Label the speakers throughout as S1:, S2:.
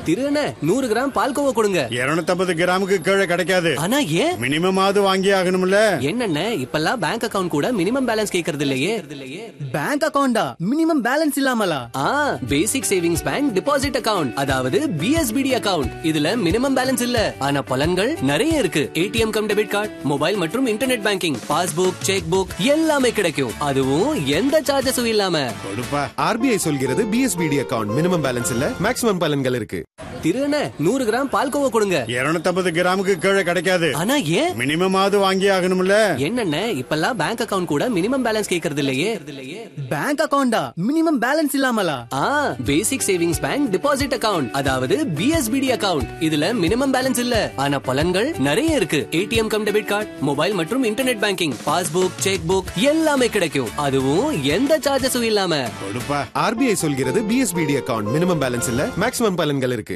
S1: திருன நூறு கிராம் பால்கோவா கொடுங்க
S2: இருநூத்தம்பது கிராமுக்கு கீழே கிடைக்காது
S1: ஆனா ஏன்
S2: மினிமம் ஆவது வாங்கி ஆகணும்ல
S1: என்னென்ன இப்பெல்லாம் பேங்க் அக்கவுண்ட் கூட மினிமம் பேலன்ஸ் கேக்குறது இல்லையே
S3: பேங்க் அக்கவுண்டா மினிமம் பேலன்ஸ் இல்லாமலா
S1: ஆ basic savings bank deposit account அதாவது பிஎஸ்பிடி அக்கவுண்ட் இதுல மினிமம் பேலன்ஸ் இல்ல ஆனா பலன்கள் நிறைய இருக்கு ATM cum debit card mobile மற்றும் internet banking passbook cheque book எல்லாமே கிடைக்கும் அதுவும் எந்த சார்ஜஸும் இல்லாம
S2: கொடுப்பா
S4: ஆர்பிஐ சொல்கிறது பிஎஸ்பிடி அக்கவுண்ட் மினிமம் பேலன்ஸ் இல்ல மேக்ஸிமம் பலன்கள் இருக்கு
S1: திருன நூறு கிராம் பால்கோவா கொடுங்க
S2: இருநூத்தம்பது கிராமுக்கு கீழே கிடைக்காது
S1: ஆனா ஏன்
S2: மினிமம் ஆவது வாங்கி ஆகணும்ல
S1: என்னென்ன இப்பெல்லாம் பேங்க் அக்கவுண்ட் கூட மினிமம் பேலன்ஸ் கேக்குறது இல்லையே
S3: பேங்க் அக்கவுண்டா மினிமம் பேலன்ஸ் இல்லாமலா
S1: ஆ basic savings bank deposit account அதாவது பிஎஸ்பிடி அக்கவுண்ட் இதுல மினிமம் பேலன்ஸ் இல்ல ஆனா பலன்கள் நிறைய இருக்கு ATM cum debit card mobile மற்றும் internet banking passbook cheque book எல்லாமே கிடைக்கும் அதுவும் எந்த சார்ஜஸும் இல்லாம
S2: கொடுப்பா
S4: ஆர்பிஐ சொல்கிறது பிஎஸ்பிடி அக்கவுண்ட் மினிமம் பேலன்ஸ் இல்ல மேக்ஸிமம் பலன்கள் இருக்கு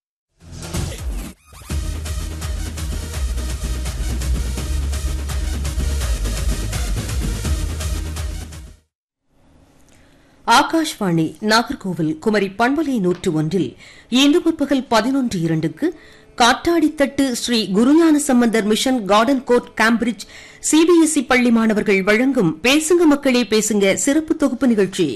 S5: ஆகாஷ்வாணி நாகர்கோவில் குமரி பண்பலை நூற்று ஒன்றில் இன்று முற்பகல் பதினொன்று இரண்டுக்கு Kattadithattu Shri Gurugnana Sambandar mission garden court Cambridge CBSE பள்ளி மாணவர்கள் வழங்கும் பேசுங்க மக்களே பேசுங்க சிறப்பு தொகுப்பு நிகழ்ச்சி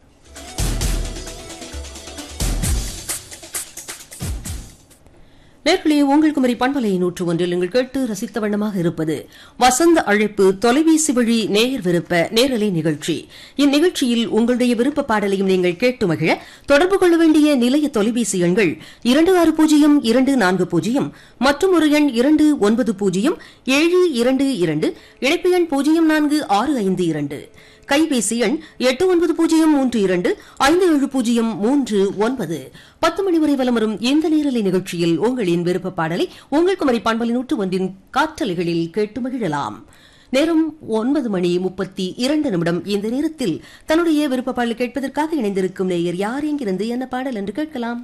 S5: நேர்களே உங்கள் குமரி பண்பலை நூற்று ஒன்றில் நீங்கள் கேட்டு ரசித்த வண்ணமாக இருப்பது வசந்த அழைப்பு தொலைபேசி வழி நேயர் விருப்ப நேரலை நிகழ்ச்சி இந்நிகழ்ச்சியில் உங்களுடைய விருப்ப பாடலையும் நீங்கள் கேட்டு மகிழ தொடர்பு கொள்ள வேண்டிய நிலைய தொலைபேசி எண்கள் இரண்டு ஆறு பூஜ்ஜியம் இரண்டு நான்கு பூஜ்ஜியம் மற்றும் ஒரு எண் இரண்டு ஒன்பது பூஜ்ஜியம் ஏழு இரண்டு இரண்டு இணைப்பு எண் பூஜ்ஜியம் நான்கு ஆறு ஐந்து இரண்டு கைபேசி எண் எட்டு ஒன்பது பூஜ்ஜியம் மூன்று இரண்டு ஐந்து ஏழு பூஜ்ஜியம் மூன்று ஒன்பது பத்து மணி வரை வலம் வரும் இந்த நேரலை நிகழ்ச்சியில் உங்களின் விருப்ப பாடலை உங்கள் குமரி பண்பலை நூற்று ஒன்றின் காற்றலைகளில் கேட்டு மகிழலாம் நேரம் ஒன்பது மணி முப்பத்தி இரண்டு நிமிடம் இந்த நேரத்தில் தன்னுடைய விருப்ப பாடலை கேட்பதற்காக இணைந்திருக்கும் நேயர் யார் எங்கிருந்து என்ன பாடல் என்று கேட்கலாம்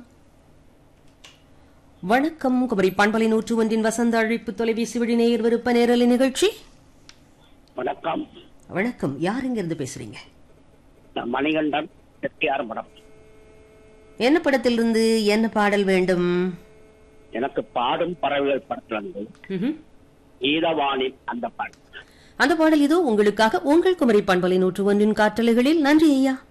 S5: வணக்கம் குமரி பண்பலை நூற்று ஒன்றின் வசந்த அழைப்பு தொலைபேசி வழி நேயர் விருப்ப நேரலை நிகழ்ச்சி
S6: வணக்கம்
S5: வணக்கம் யார் எங்கிருந்து பேசுறீங்க
S6: நான் மணிகண்டன் செட்டியார் மடம்
S5: என்ன படத்திலிருந்து என்ன பாடல் வேண்டும்
S6: எனக்கு பாடும் பறவைகள் படத்துல இருந்து
S5: ம்ஹும்.
S6: கீதவாணி அந்த பாடல்
S5: அந்த பாடல் இதோ உங்களுக்காக உங்கள் குமரி பண்பலை நூற்று ஒன்றின் காற்றலைகளில் நன்றி ஐயா